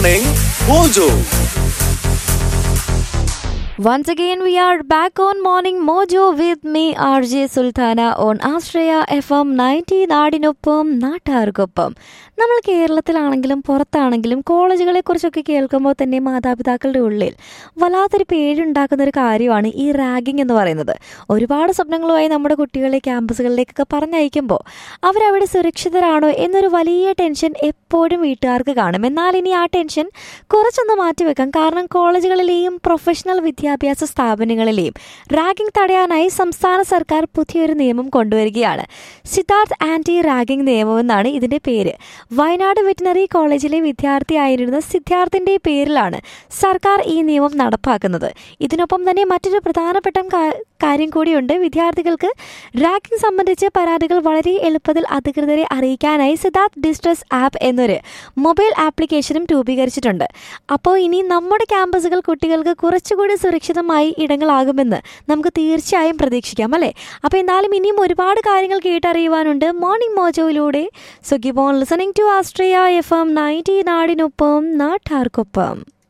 Morning Mojo. Once again, we are back on Morning Mojo with me, RJ Sultana, on Astraya FM 90 നാടിനൊപ്പം നാട്ടാർക്കൊപ്പം നമ്മൾ കേരളത്തിലാണെങ്കിലും പുറത്താണെങ്കിലും കോളേജുകളെ കുറിച്ചൊക്കെ കേൾക്കുമ്പോൾ തന്നെ മാതാപിതാക്കളുടെ ഉള്ളിൽ വല്ലാത്തൊരു പേരുണ്ടാക്കുന്ന ഒരു കാര്യമാണ് ഈ റാഗിംഗ് എന്ന് പറയുന്നത് ഒരുപാട് സ്വപ്നങ്ങളുമായി നമ്മുടെ കുട്ടികളെ ക്യാമ്പസുകളിലേക്കൊക്കെ പറഞ്ഞയക്കുമ്പോൾ അവരവിടെ സുരക്ഷിതരാണോ എന്നൊരു വലിയ ടെൻഷൻ എപ്പോഴും വീട്ടുകാർക്ക് കാണും എന്നാൽ ഇനി ആ ടെൻഷൻ കുറച്ചൊന്ന് മാറ്റിവെക്കാം കാരണം കോളേജുകളിലെയും പ്രൊഫഷണൽ വിദ്യാഭ്യാസ സ്ഥാപനങ്ങളിലെയും റാഗിംഗ് തടയാനായി സംസ്ഥാന സർക്കാർ പുതിയൊരു നിയമം കൊണ്ടുവരികയാണ് സിദ്ധാർത്ഥ് ആന്റി റാഗിംഗ് നിയമം എന്നാണ് ഇതിന്റെ പേര് വയനാട് വെറ്റിനറി കോളേജിലെ വിദ്യാർത്ഥിയായിരുന്ന സിദ്ധാർത്ഥിന്റെ പേരിലാണ് സർക്കാർ ഈ നിയമം നടപ്പാക്കുന്നത് ഇതിനൊപ്പം തന്നെ മറ്റൊരു പ്രധാനപ്പെട്ട കാ- കാര്യം കൂടിയുണ്ട് വിദ്യാർത്ഥികൾക്ക് റാഗിംഗ് സംബന്ധിച്ച് പരാതികൾ വളരെ എളുപ്പത്തിൽ അധികൃതരെ അറിയിക്കാനായി സിദ്ധാർത്ഥ് ഡിസ്ട്രസ് ആപ്പ് എന്നൊരു മൊബൈൽ ആപ്ലിക്കേഷനും രൂപീകരിച്ചിട്ടുണ്ട് അപ്പോൾ ഇനി നമ്മുടെ ക്യാമ്പസുകൾ കുട്ടികൾക്ക് കുറച്ചുകൂടി സുരക്ഷിതമായി ഇടങ്ങളാകുമെന്ന് നമുക്ക് തീർച്ചയായും പ്രതീക്ഷിക്കാം അല്ലേ അപ്പോൾ എന്തായാലും ഇനിയും ഒരുപാട് കാര്യങ്ങൾ കേട്ടറിയുവാനുണ്ട് മോർണിംഗ് മോജോയിലൂടെ സുഖിബോൺ ലിസണിംഗ് ടു ആസ്ട്രിയ എഫ് എം നയൻറ്റി നാടിനൊപ്പം നാട്ടാർക്കൊപ്പം